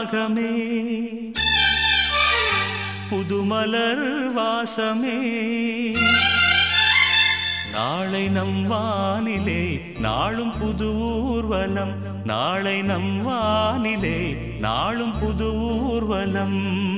ராகமே புதுமலர் வாசமே நாளை நம் வானிலே நாளும் புது ஊர்வலம் நாளை நம் வானிலே நாளும் புது ஊர்வலம்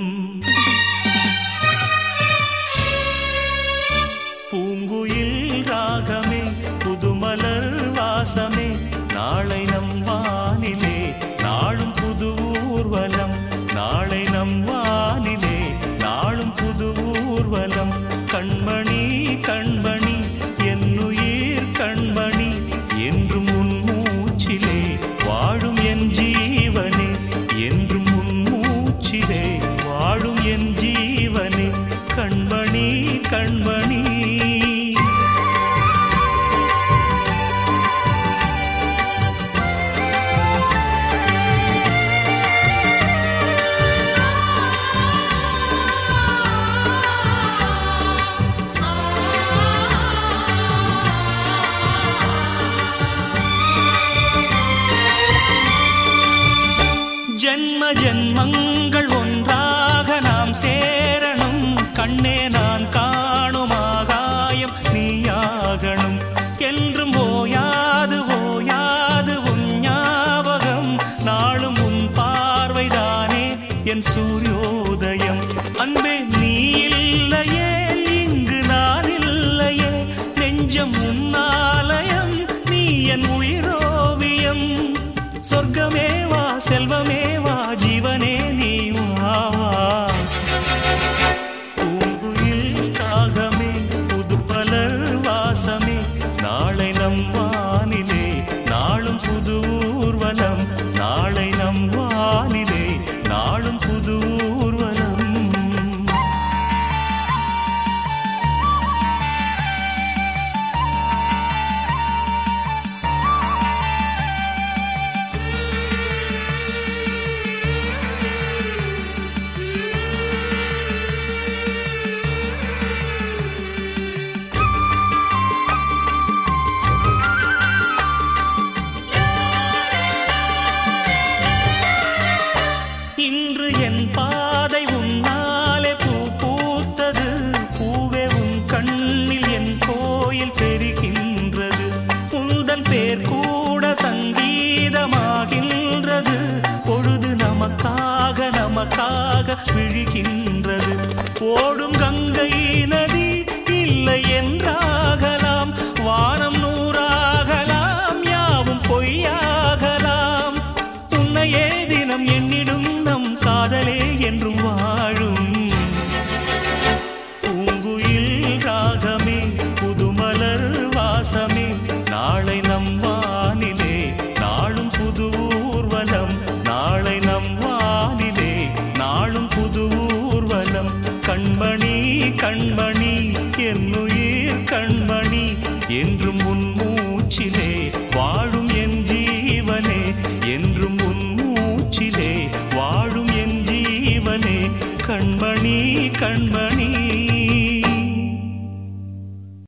பூங்குயில் ராகமே புதுமலர் வாசமே நாளை நம் வானிலே நாளும் புது ஊர்வலம் நாளை நம் வானிலே நாளும் புது ஊர்வலம் கண்மணி கண்மணி என்னுயிர் கண்மணி என்றும் உன் மூச்சிலே வாழும் என் ஜீவனே என்றும் உன் மூச்சிலே வாழும் என் ஜீவனே கண்மணி கண்மணி ஜென்ம ஜென்மங்கள் ஒன்றாக நாம் சேரணும் கண்ணே நான் காணும் ஆகாயம் நீயாகணும் என்றும் ஓயாது ஓயாது உன் ஞாபகம் நாளும் உன் பார்வைதானே என் சூரியோதயம் அன்பே நீ இல்லையே இங்கு நான் இல்லையே நெஞ்சம் உன்னாலயம் நீ என் உயிரோவியம் சொர்க்கமே வா செல்வமே வா ஜீவனே நீ வா வா பூங்குயில் காகமே புது பலர் வாசமே நாளை நம் வானிலே நாளும் புது ஊர்வலம் நாளை நம் வானிலே நாளும் புது ஊர்வலம் இன்று என் பாதை உன்னாலே பூ பூத்தது பூவே உன் கண்ணில் என் கோயில் தெரிகின்றது உந்தன் பேர் கூட சங்கீதமாகின்றது பொழுது நமக்காக நமக்காக விழுகின்றது ஓடும் கங்கை நதி இல்லை என்றாகலாம் வானம் நூறாகலாம் யாவும் பொய்யாகலாம் உன்னையே தினம் என்னிடும் நம் காதலே என்றும் வாழும்